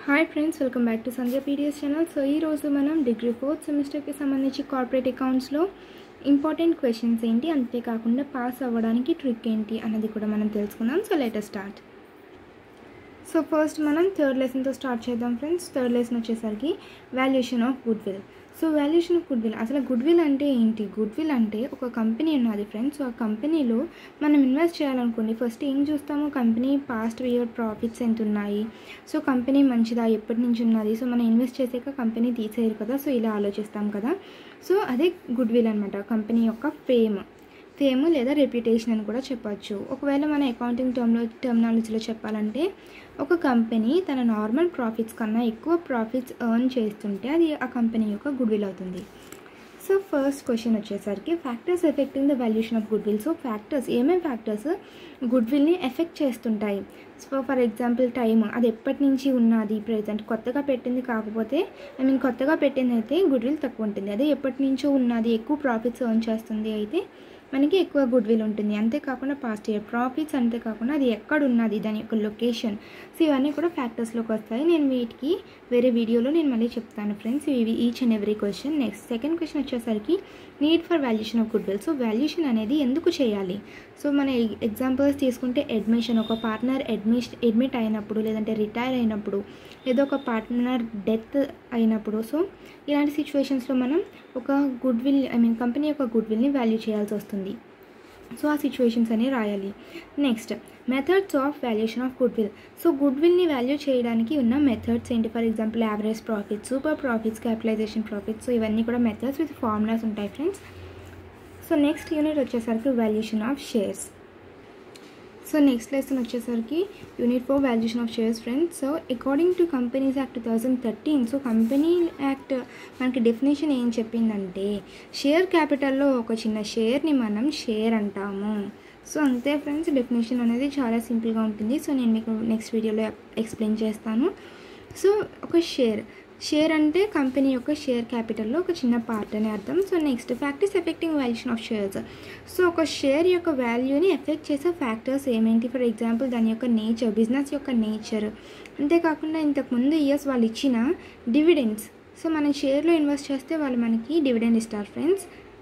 hi friends welcome back to Sandhya P D S channel so ఈ రోజు మనం డిగ్రీ ఫోర్త్ సెమిస్టర్కి సంబంధించి కార్పొరేట్ అకౌంట్స్లో ఇంపార్టెంట్ క్వశ్చన్స్ ఏంటి అంతేకాకుండా పాస్ అవ్వడానికి ట్రిక్ ఏంటి అన్నది కూడా మనం తెలుసుకుందాం so letter start so first మనం థర్డ్ లెసన్తో స్టార్ట్ చేద్దాం ఫ్రెండ్స్ థర్డ్ లెసన్ వచ్చేసరికి valuation of goodwill so valuation of goodwill అసలు గుడ్ విల్ అంటే ఏంటి గుడ్ విల్ అంటే ఒక కంపెనీ ఉన్నది ఫ్రెండ్స్ సో ఆ కంపెనీలో మనం ఇన్వెస్ట్ చేయాలనుకోండి ఫస్ట్ ఏం చూస్తాము కంపెనీ పాస్ట్ ఇయర్ ప్రాఫిట్స్ ఎంత ఉన్నాయి సో కంపెనీ మంచిదా ఎప్పటి నుంచి ఉన్నది సో మనం ఇన్వెస్ట్ చేసాక కంపెనీ తీసేయరు కదా సో ఇలా ఆలోచిస్తాం కదా సో అదే గుడ్ విల్ అనమాట కంపెనీ యొక్క ఫేమ్ ఫేమ్ లేదా రెప్యుటేషన్ అని కూడా చెప్పొచ్చు ఒకవేళ మన అకౌంటింగ్ టర్మ్లో టర్మినాలజీలో చెప్పాలంటే ఒక కంపెనీ తన నార్మల్ ప్రాఫిట్స్ కన్నా ఎక్కువ ప్రాఫిట్స్ ఎర్న్ చేస్తుంటే అది ఆ కంపెనీ యొక్క గుడ్ విల్ అవుతుంది సో ఫస్ట్ క్వశ్చన్ వచ్చేసరికి factors affecting the valuation of goodwill so factors ఏమేమి ఫ్యాక్టర్స్ గుడ్ విల్ని ఎఫెక్ట్ చేస్తుంటాయి సో ఫర్ ఎగ్జాంపుల్ టైం అది ఎప్పటి నుంచి ఉన్నది ప్రజెంట్ కొత్తగా పెట్టింది కాకపోతే ఐ మీన్ కొత్తగా పెట్టింది అయితే గుడ్ విల్ తక్కువ ఉంటుంది అదే ఎప్పటి నుంచో ఉన్నది ఎక్కువ ప్రాఫిట్స్ ఎర్న్ చేస్తుంది అయితే మనకి ఎక్కువ గుడ్ విల్ ఉంటుంది అంతేకాకుండా పాస్ట్ ఇయర్ ప్రాఫిట్స్ అంతేకాకుండా అది ఎక్కడ ఉన్నది దాని యొక్క లొకేషన్ సో ఇవన్నీ కూడా ఫ్యాక్టర్స్లోకి వస్తాయి నేను వీటికి వేరే వీడియోలో నేను మళ్ళీ చెప్తాను ఫ్రెండ్స్ ఇవి each and every question next second question వచ్చేసరికి need for valuation of goodwill so valuation అనేది ఎందుకు చేయాలి సో మన ఎగ్జాంపుల్స్ తీసుకుంటే అడ్మిషన్ ఒక పార్ట్నర్ అడ్మిష్ అడ్మిట్ అయినప్పుడు లేదంటే రిటైర్ అయినప్పుడు ఏదో ఒక పార్ట్నర్ డెత్ అయినప్పుడు సో ఇలాంటి సిచ్యువేషన్స్లో మనం ఒక goodwill I mean company యొక్క గుడ్ విల్ని వాల్యూ చేయాల్సి వస్తుంది సో ఆ సిచ్యువేషన్స్ అనేవి రాయాలి next methods of valuation of goodwill so గుడ్ విల్ని వాల్యూ చేయడానికి ఉన్న మెథడ్స్ ఏంటి for example average profits super profits capitalization profits so ఇవన్నీ కూడా మెథడ్స్ విత్ ఫార్ములాస్ ఉంటాయి ఫ్రెండ్స్ సో నెక్స్ట్ యూనిట్ వచ్చేసరికి valuation of shares so next lesson వచ్చేసరికి unit four valuation of shares friends so according to companies act two thousand thirteen so company act మనకి definition ఏం చెప్పిందంటే share క్యాపిటల్లో ఒక చిన్న షేర్ని మనం షేర్ అంటాము సో అంతే ఫ్రెండ్స్ డెఫినేషన్ అనేది చాలా సింపుల్గా ఉంటుంది సో నేను మీకు నెక్స్ట్ వీడియోలో ఎక్స్ప్లెయిన్ చేస్తాను సో ఒక షేర్ షేర్ అంటే కంపెనీ యొక్క షేర్ క్యాపిటల్లో ఒక చిన్న పార్ట్ అని అర్థం so next factors affecting valuation of shares so ఒక షేర్ యొక్క వాల్యూని ఎఫెక్ట్ చేసే ఫ్యాక్టర్స్ ఏమేంటి ఫర్ ఎగ్జాంపుల్ దాని యొక్క నేచర్ బిజినెస్ యొక్క నేచర్ అంతేకాకుండా ఇంతకుముందు ఇయర్స్ వాళ్ళు ఇచ్చిన డివిడెండ్స్ సో మనం షేర్లో ఇన్వెస్ట్ చేస్తే వాళ్ళు మనకి డివిడెండ్ ఇస్తారు ఫ్రెండ్స్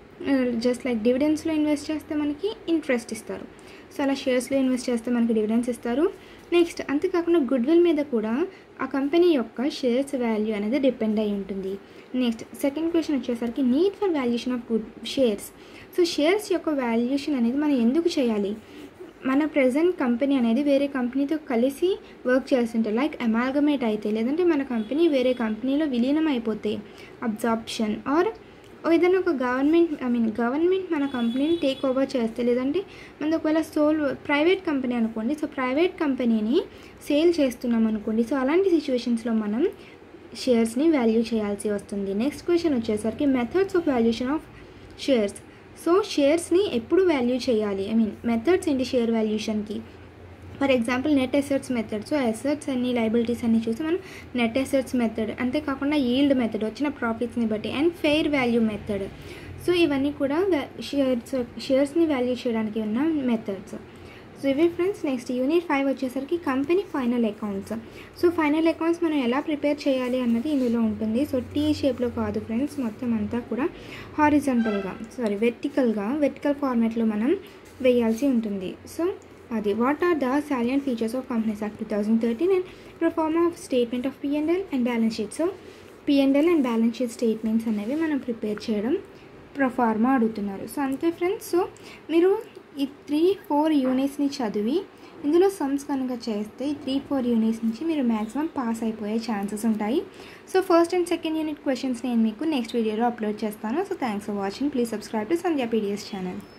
జస్ట్ లైక్ డివిడెండ్స్లో ఇన్వెస్ట్ చేస్తే మనకి ఇంట్రెస్ట్ ఇస్తారు సో అలా షేర్స్లో ఇన్వెస్ట్ చేస్తే మనకి డివిడెండ్స్ ఇస్తారు నెక్స్ట్ అంతేకాకుండా గుడ్ విల్ మీద కూడా ఆ కంపెనీ యొక్క షేర్స్ వాల్యూ అనేది డిపెండ్ అయి ఉంటుంది నెక్స్ట్ సెకండ్ క్వశ్చన్ వచ్చేసరికి need for valuation of good shares so shares యొక్క వాల్యుయేషన్ అనేది మనం ఎందుకు చేయాలి మన ప్రజెంట్ కంపెనీ అనేది వేరే కంపెనీతో కలిసి వర్క్ చేస్తుంటే లైక్ అమాల్గమేట్ అయితే లేదంటే మన కంపెనీ వేరే కంపెనీలో విలీనం అయిపోతే అబ్జార్ప్షన్ ఆర్ ఏదైనా ఒక గవర్నమెంట్ ఐ మీన్ గవర్నమెంట్ మన కంపెనీని టేక్ ఓవర్ చేస్తే లేదంటే మనది ఒకవేళ సోల్ ప్రైవేట్ కంపెనీ అనుకోండి సో ప్రైవేట్ కంపెనీని సేల్ చేస్తున్నాం అనుకోండి సో అలాంటి సిచ్యువేషన్స్లో మనం షేర్స్ని వాల్యూ చేయాల్సి వస్తుంది నెక్స్ట్ క్వశ్చన్ వచ్చేసరికి methods of valuation of shares so షేర్స్ని ఎప్పుడు వాల్యూ చేయాలి ఐ మీన్ మెథడ్స్ ఏంటి షేర్ వాల్యుయేషన్కి for example net assets method so assets అన్ని లైబిలిటీస్ అన్ని చూసి మనం నెట్ ఎసెట్స్ మెథడ్ అంతేకాకుండా ఈల్డ్ మెథడ్ వచ్చిన ప్రాఫిట్స్ని బట్టి and fair value method so ఇవన్నీ కూడా షేర్స్ షేర్స్ని వాల్యూ చేయడానికి ఉన్న మెథడ్స్ సో ఇవి ఫ్రెండ్స్ నెక్స్ట్ యూనిట్ ఫైవ్ వచ్చేసరికి company final accounts so final accounts మనం ఎలా ప్రిపేర్ చేయాలి అన్నది ఇందులో ఉంటుంది సో టీ షేప్లో కాదు ఫ్రెండ్స్ మొత్తం అంతా కూడా హారిజంటల్గా సారీ వెర్టికల్గా వెర్టికల్ ఫార్మాట్లో మనం వేయాల్సి ఉంటుంది సో అది what are the salient features of companies act two thousand thirteen and proforma of statement of P N L and balance sheet so P N L and balance sheet statements అనేవి మనం ప్రిపేర్ చేయడం ప్రొఫార్మా అడుగుతున్నారు so అంతే ఫ్రెండ్స్ సో మీరు ఈ three four యూనిట్స్ని చదివి ఇందులో sums కనుక చేస్తే ఈ త్రీ ఫోర్ యూనిట్స్ నుంచి మీరు మ్యాక్సిమం పాస్ అయిపోయే ఛాన్సెస్ ఉంటాయి so first and second unit questions నేను మీకు నెక్స్ట్ వీడియోలో అప్లోడ్ చేస్తాను so thanks for watching please subscribe to Sandhya P D S channel